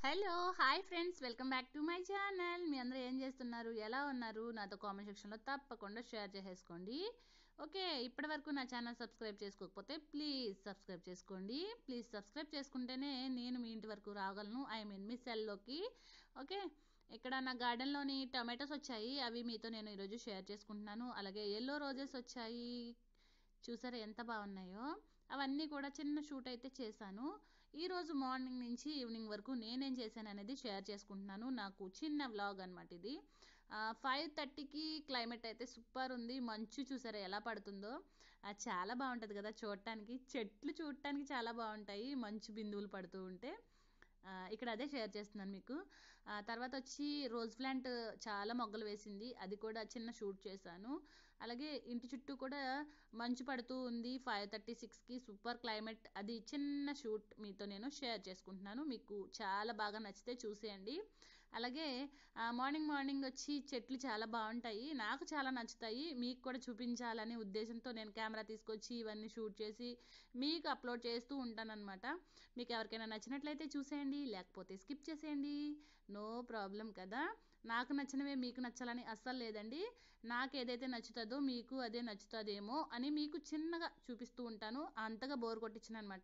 hello hi friends welcome back to my channel మీ అందరూ ఏం చేస్తున్నారు ఎలా ఉన్నారు నాతో కామెంట్ సెక్షన్లో తప్పకుండా షేర్ చేసేసుకోండి ఓకే ఇప్పటి వరకు నా ఛానల్ సబ్స్క్రైబ్ చేసుకోకపోతే ప్లీజ్ సబ్స్క్రైబ్ చేసుకోండి ప్లీజ్ సబ్స్క్రైబ్ చేసుకుంటేనే నేను మీ ఇంటి వరకు రాగలను ఐ మీన్ మీ సెల్లోకి ఓకే ఇక్కడ నా గార్డెన్లోని టమాటోస్ వచ్చాయి అవి మీతో నేను ఈరోజు షేర్ చేసుకుంటున్నాను అలాగే ఎల్లో రోజెస్ వచ్చాయి చూసారా ఎంత బాగున్నాయో అవన్నీ కూడా చిన్న షూట్ అయితే చేశాను ఈరోజు మార్నింగ్ నుంచి ఈవినింగ్ వరకు నేనేం చేశాను అనేది షేర్ చేసుకుంటున్నాను నాకు చిన్న వ్లాగ్ అనమాట ఇది ఫైవ్ థర్టీకి క్లైమేట్ అయితే సూపర్ ఉంది మంచు చూసారా ఎలా పడుతుందో ఆ, చాలా బాగుంటుంది కదా చూడటానికి చెట్లు చూడటానికి చాలా బాగుంటాయి మంచు బిందువులు పడుతూ ఉంటే ఆ, ఇక్కడ అదే షేర్ చేస్తున్నాను మీకు ఆ, తర్వాత వచ్చి రోజ్ ప్లాంట్ చాలా మొగ్గలు వేసింది అది కూడా చిన్న షూట్ చేశాను అలాగే ఇంటి చుట్టూ కూడా మంచు పడుతూ ఉంది ఫైవ్ థర్టీ సిక్స్కి సూపర్ క్లైమేట్ అది చిన్న షూట్ మీతో నేను షేర్ చేసుకుంటున్నాను మీకు చాలా బాగా నచ్చితే చూసేయండి అలాగే ఆ, మార్నింగ్ మార్నింగ్ వచ్చి చెట్లు చాలా బాగుంటాయి నాకు చాలా నచ్చుతాయి మీకు కూడా చూపించాలనే ఉద్దేశంతో నేను కెమెరా తీసుకొచ్చి ఇవన్నీ షూట్ చేసి మీకు అప్లోడ్ చేస్తూ ఉంటానన్నమాట మీకు ఎవరికైనా నచ్చినట్లయితే చూసేయండి లేకపోతే స్కిప్ చేసేయండి నో ప్రాబ్లం కదా నాకు నచ్చినవే మీకు నచ్చాలని అస్సలు లేదండి నాకు ఏదైతే నచ్చుతుందో మీకు అదే నచ్చుతుందేమో అని మీకు చిన్నగా చూపిస్తూ ఉంటాను అంతగా బోర్ కొట్టించిన అనమాట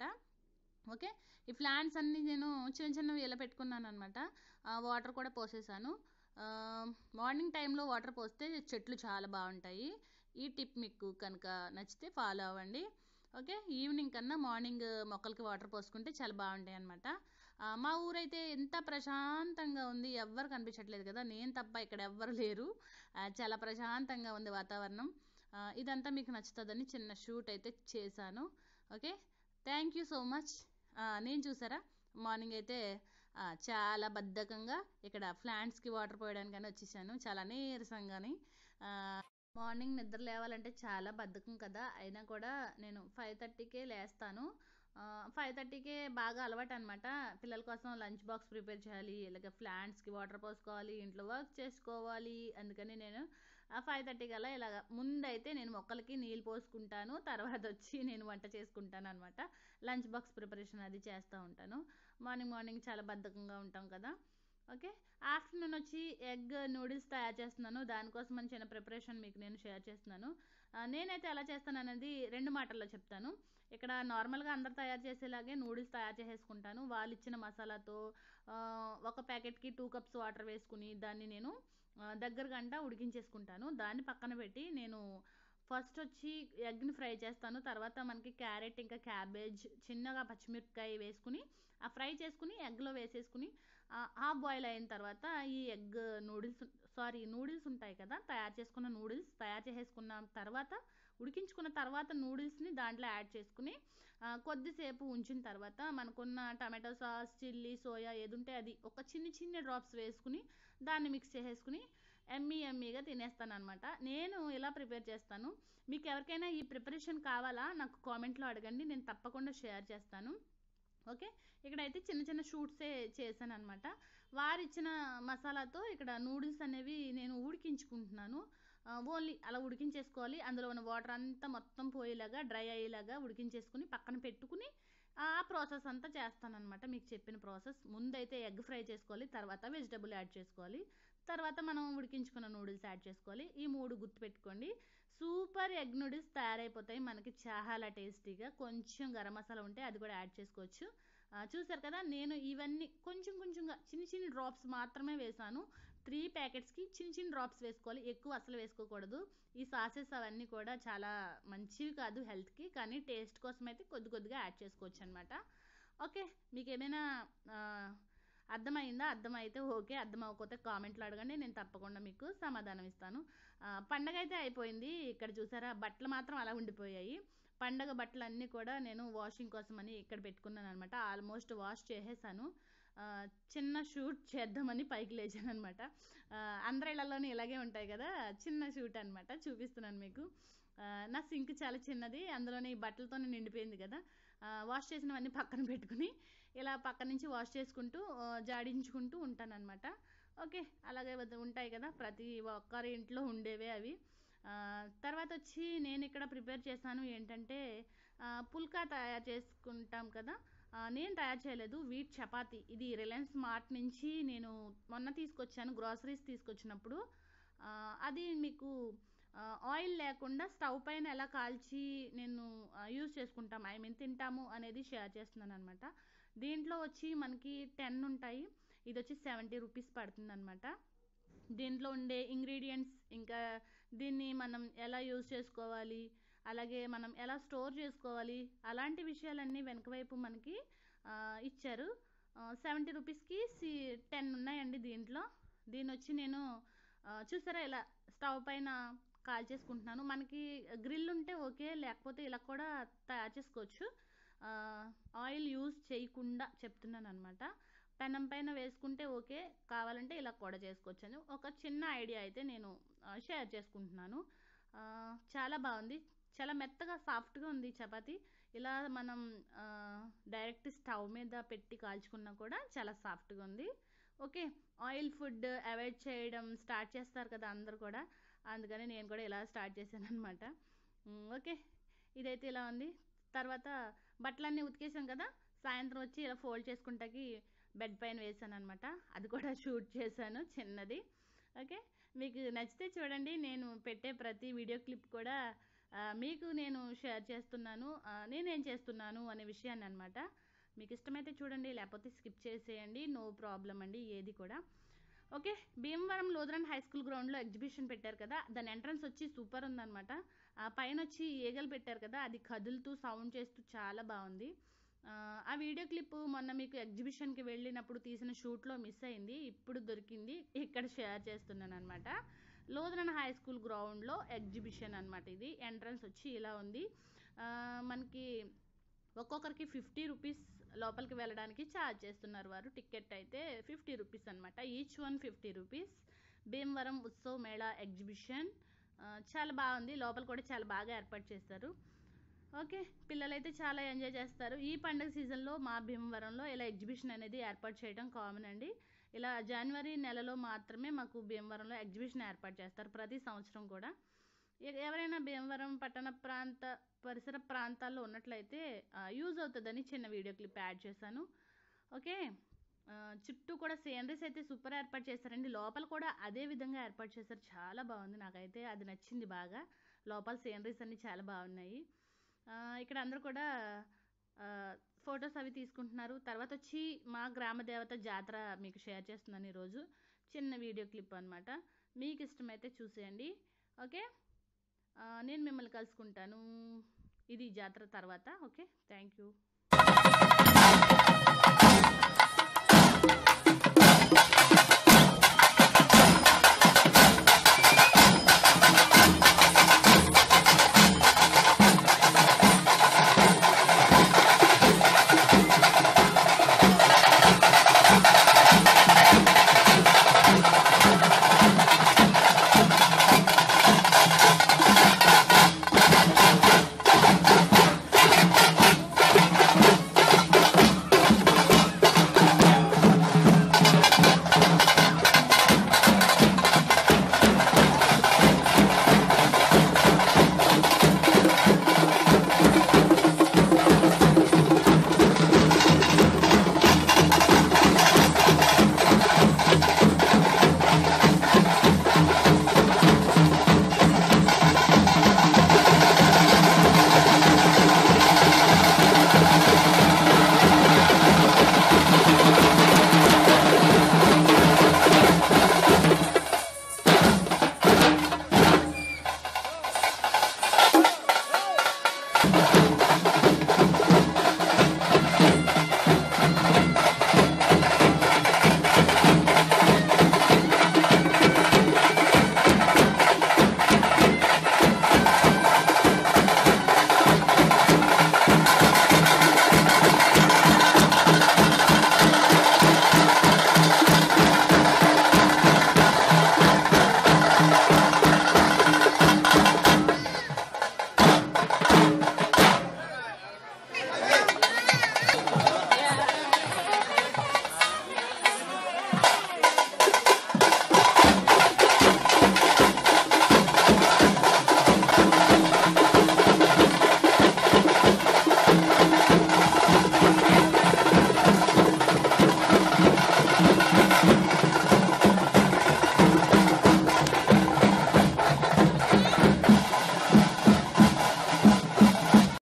ఓకే ఈ ప్లాంట్స్ అన్నీ నేను చిన్న చిన్నవి ఇలా పెట్టుకున్నాను అనమాట వాటర్ కూడా పోసేసాను ఆ, మార్నింగ్ టైంలో వాటర్ పోస్తే చెట్లు చాలా బాగుంటాయి ఈ టిప్ మీకు కనుక నచ్చితే ఫాలో అవ్వండి ఓకే ఈవినింగ్ కన్నా మార్నింగ్ మొక్కలకి వాటర్ పోసుకుంటే చాలా బాగుంటాయి అనమాట మా ఊరైతే ఎంత ప్రశాంతంగా ఉంది ఎవ్వరు కనిపించట్లేదు కదా నేను తప్ప ఇక్కడ ఎవ్వరు లేరు ఆ, చాలా ప్రశాంతంగా ఉంది వాతావరణం ఆ, ఇదంతా మీకు నచ్చుతుందని చిన్న షూట్ అయితే చేశాను okay thank you so much నేను చూసారా మార్నింగ్ అయితే ఆ, చాలా బద్ధకంగా ఇక్కడ ప్లాంట్స్కి వాటర్ పోయడానికని వచ్చేసాను చాలా నీరసంగాని ఆ, మార్నింగ్ నిద్ర లేవాలంటే చాలా బద్ధకం కదా అయినా కూడా నేను ఫైవ్ థర్టీకే లేస్తాను ఫైవ్ థర్టీకే బాగా అలవాటు అనమాట పిల్లల కోసం లంచ్ బాక్స్ ప్రిపేర్ చేయాలి ఇలాగ ప్లాంట్స్కి వాటర్ పోసుకోవాలి ఇంట్లో వర్క్ చేసుకోవాలి అందుకని నేను ఫైవ్ థర్టీకి అలా ఇలాగ ముందైతే నేను మొక్కలకి నీళ్ళు పోసుకుంటాను తర్వాత వచ్చి నేను వంట చేసుకుంటాను అనమాట లంచ్ బాక్స్ ప్రిపరేషన్ అది చేస్తూ ఉంటాను మార్నింగ్ మార్నింగ్ చాలా బద్ధకంగా ఉంటాం కదా ఓకే ఆఫ్టర్నూన్ వచ్చి ఎగ్ నూడిల్స్ తయారు చేస్తున్నాను దానికోసం అని చిన్న ప్రిపరేషన్ మీకు నేను షేర్ చేస్తున్నాను ఆ, నేనైతే ఎలా చేస్తాను అనేది రెండు మాటల్లో చెప్తాను ఇక్కడ నార్మల్గా అందరు తయారు చేసేలాగే నూడిల్స్ తయారు చేసేసుకుంటాను వాళ్ళు ఇచ్చిన మసాలాతో ఆ, ఒక ప్యాకెట్కి టూ కప్స్ వాటర్ వేసుకుని దాన్ని నేను ఆ, దగ్గర గంట ఉడికించేసుకుంటాను దాన్ని పక్కన పెట్టి నేను ఫస్ట్ వచ్చి ఎగ్ని ఫ్రై చేస్తాను తర్వాత మనకి క్యారెట్ ఇంకా క్యాబేజ్ చిన్నగా పచ్చిమిరపకాయ వేసుకుని ఆ ఫ్రై చేసుకుని ఎగ్లో వేసేసుకుని హాఫ్ బాయిల్ అయిన తర్వాత ఈ ఎగ్ నూడిల్స్ సారీ నూడిల్స్ ఉంటాయి కదా తయారు చేసుకున్న నూడిల్స్ తయారు చేసేసుకున్న తర్వాత ఉడికించుకున్న తర్వాత నూడిల్స్ని దాంట్లో యాడ్ చేసుకుని ఆ, కొద్దిసేపు ఉంచిన తర్వాత మనకున్న టమాటో సాస్ చిల్లీ సోయా ఏది ఉంటే అది ఒక చిన్ని చిన్ని డ్రాప్స్ వేసుకుని దాన్ని మిక్స్ చేసేసుకుని ఎమ్మీ ఎమ్మీగా తినేస్తాను అనమాట నేను ఇలా ప్రిపేర్ చేస్తాను మీకు ఎవరికైనా ఈ ప్రిపరేషన్ కావాలా నాకు కామెంట్లో అడగండి నేను తప్పకుండా షేర్ చేస్తాను ఓకే ఇక్కడైతే చిన్న చిన్న షూట్సే చేశాను అనమాట వారిచ్చిన మసాలాతో ఇక్కడ నూడిల్స్ అనేవి నేను ఉడికించుకుంటున్నాను ఓన్లీ అలా ఉడికించేసుకోవాలి అందులో ఉన్న వాటర్ అంతా మొత్తం పోయేలాగా డ్రై అయ్యేలాగా ఉడికించేసుకుని పక్కన పెట్టుకుని ఆ ప్రాసెస్ అంతా చేస్తానన్నమాట మీకు చెప్పిన ప్రాసెస్ ముందైతే ఎగ్ ఫ్రై చేసుకోవాలి తర్వాత వెజిటబుల్ యాడ్ చేసుకోవాలి తర్వాత మనం ఉడికించుకున్న నూడిల్స్ యాడ్ చేసుకోవాలి ఈ మూడు గుర్తుపెట్టుకోండి సూపర్ ఎగ్ నూడిల్స్ తయారైపోతాయి మనకి చాలా టేస్టీగా కొంచెం గరం మసాలా ఉంటే అది కూడా యాడ్ చేసుకోవచ్చు ఆ, చూసారు కదా నేను ఇవన్నీ కొంచెం కొంచెంగా చిన్న చిన్న డ్రాప్స్ మాత్రమే వేసాను త్రీ ప్యాకెట్స్కి చిన్న చిన్న డ్రాప్స్ వేసుకోవాలి ఎక్కువ అసలు వేసుకోకూడదు ఈ సాసెస్ అవన్నీ కూడా చాలా మంచివి కాదు హెల్త్కి కానీ టేస్ట్ కోసం అయితే కొద్ది కొద్దిగా యాడ్ చేసుకోవచ్చు అనమాట ఓకే మీకు ఏమైనా ఆ, అర్థమైందా అర్థమైతే ఓకే అర్థం అవ్వకపోతే కామెంట్లో అడగండి నేను తప్పకుండా మీకు సమాధానం ఇస్తాను ఆ, పండగ అయితే అయిపోయింది ఇక్కడ చూసారా బట్టలు మాత్రం అలా ఉండిపోయాయి పండగ బట్టలు అన్నీ కూడా నేను వాషింగ్ కోసం అని ఇక్కడ పెట్టుకున్నాను అనమాట ఆల్మోస్ట్ వాష్ చేసేసాను ఆ, చిన్న షూట్ చేద్దామని పైకి లేచాను అనమాట అందరి ఇళ్లలోనే ఇలాగే ఉంటాయి కదా చిన్న షూట్ అనమాట చూపిస్తున్నాను మీకు ఆ, నా సింక్ చాలా చిన్నది అందులోనే ఈ బట్టలతోనే నిండిపోయింది కదా ఆ, వాష్ చేసినవన్నీ పక్కన పెట్టుకుని ఇలా పక్క నుంచి వాష్ చేసుకుంటూ ఆ, జాడించుకుంటూ ఉంటానన్నమాట ఓకే అలాగే వద్ద- ఉంటాయి కదా ప్రతి ఒక్కరి ఇంట్లో ఉండేవే అవి ఆ, తర్వాత వచ్చి నేను ఇక్కడ ప్రిపేర్ చేశాను ఏంటంటే ఆ, పుల్కా తయారు చేసుకుంటాం కదా ఆ ఆ, నేను తయారు చేయలేదు వీట్ చపాతి ఇది రిలయన్స్ మార్ట్ నుంచి నేను మొన్న తీసుకొచ్చాను గ్రాసరీస్ తీసుకొచ్చినప్పుడు ఆ, అది మీకు ఆ, ఆయిల్ లేకుండా స్టవ్ పైన ఎలా కాల్చి నేను యూజ్ చేసుకుంటాం ఐ మీన్ తింటాము అనేది షేర్ చేస్తున్నాను అనమాట దీంట్లో వచ్చి మనకి టెన్ ఉంటాయి ఇది వచ్చి సెవెంటీ రూపీస్ పడుతుంది అనమాట దీంట్లో ఉండే ఇంగ్రీడియంట్స్ ఇంకా దీన్ని మనం ఎలా యూజ్ చేసుకోవాలి అలాగే మనం ఎలా స్టోర్ చేసుకోవాలి అలాంటి విషయాలన్నీ వెనక వైపు మనకి ఆ, ఇచ్చారు సెవెంటీ రూపీస్కి సి టెన్ ఉన్నాయండి దీంట్లో దీని వచ్చి నేను ఆ, చూసారా ఇలా స్టవ్ పైన కాల్ చేసుకుంటున్నాను మనకి గ్రిల్ ఉంటే ఓకే లేకపోతే ఇలా కూడా తయారు చేసుకోవచ్చు ఆ, ఆయిల్ యూజ్ చేయకుండా చెప్తున్నాను అనమాట పెనం పైన వేసుకుంటే ఓకే కావాలంటే ఇలా కూడా చేసుకోవచ్చు అని ఒక చిన్న ఐడియా అయితే నేను ఆ, షేర్ చేసుకుంటున్నాను ఆ, చాలా బాగుంది చాలా మెత్తగా సాఫ్ట్గా ఉంది ఈ చపాతి ఇలా మనం ఆ, డైరెక్ట్ స్టవ్ మీద పెట్టి కాల్చుకున్నా కూడా చాలా సాఫ్ట్గా ఉంది ఓకే ఆయిల్ ఫుడ్ అవాయిడ్ చేయడం స్టార్ట్ చేస్తారు కదా అందరు కూడా అందుకని నేను కూడా ఇలా స్టార్ట్ చేశాను అనమాట ఓకే ఇదైతే ఇలా ఉంది తర్వాత బట్టలన్నీ ఉతికేసాం కదా సాయంత్రం వచ్చి ఇలా ఫోల్డ్ చేసుకుంటాకి బెడ్ పైన వేసాను అనమాట అది కూడా షూట్ చేశాను చిన్నది ఓకే మీకు నచ్చితే చూడండి నేను పెట్టే ప్రతి వీడియో క్లిప్ కూడా ఆ, మీకు నేను షేర్ చేస్తున్నాను ఆ, నేనేం చేస్తున్నాను అనే విషయాన్ని అనమాట మీకు ఇష్టమైతే చూడండి లేకపోతే స్కిప్ చేసేయండి నో ప్రాబ్లం అండి ఏది కూడా okay Bhimavaram Lutheran high school గ్రౌండ్లో ఎగ్జిబిషన్ పెట్టారు కదా దాని ఎంట్రన్స్ వచ్చి సూపర్ ఉందన్నమాట ఆ పైన వచ్చి ఈగలు పెట్టారు కదా అది కదులుతూ సౌండ్ చేస్తూ చాలా బాగుంది ఆ, ఆ వీడియో క్లిప్ మొన్న మీకు ఎగ్జిబిషన్కి వెళ్ళినప్పుడు తీసిన షూట్లో మిస్ అయింది ఇప్పుడు దొరికింది ఇక్కడ షేర్ చేస్తున్నాను అనమాట లోదరన్ హై స్కూల్ గ్రౌండ్లో ఎగ్జిబిషన్ అనమాట ఇది ఎంట్రన్స్ వచ్చి ఇలా ఉంది ఆ, మనకి ఒక్కొక్కరికి ఫిఫ్టీ రూపీస్ లోపలికి వెళ్ళడానికి ఛార్జ్ చేస్తున్నారు వారు టికెట్ అయితే ఫిఫ్టీ రూపీస్ అనమాట each one fifty rupees Bhimavaram Utsav Mela exhibition ఆ, చాలా బాగుంది లోపల కూడా చాలా బాగా ఏర్పాటు చేస్తారు ఓకే పిల్లలైతే చాలా ఎంజాయ్ చేస్తారు ఈ పండుగ సీజన్లో మా భీమవరంలో ఇలా ఎగ్జిబిషన్ అనేది ఏర్పాటు చేయడం కామన్ అండి ఇలా జనవరి నెలలో మాత్రమే మాకు భీమవరంలో ఎగ్జిబిషన్ ఏర్పాటు చేస్తారు ప్రతి సంవత్సరం కూడా ఎ- ఎవరైనా భీమవరం పట్టణ ప్రాంత పరిసర ప్రాంతాల్లో ఉన్నట్లయితే యూజ్ అవుతుందని చిన్న వీడియో క్లిప్ యాడ్ చేశాను ఓకే ఆ, చుట్టూ కూడా సీనరీస్ అయితే సూపర్ ఏర్పాటు చేశారండి లోపల కూడా అదే విధంగా ఏర్పాటు చేశారు చాలా బాగుంది నాకైతే అది నచ్చింది బాగా లోపల సీనరీస్ అన్నీ చాలా బాగున్నాయి ఆ, ఇక్కడ అందరూ కూడా ఫొటోస్ అవి తీసుకుంటున్నారు తర్వాత వచ్చి మా గ్రామ దేవత జాతర మీకు షేర్ చేస్తున్నాను ఈరోజు చిన్న వీడియో క్లిప్ అనమాట మీకు ఇష్టమైతే చూసేయండి ఓకే ఆ, నేను మిమ్మల్ని కలుసుకుంటాను ఇది జాతర తర్వాత ఓకే థ్యాంక్ యూ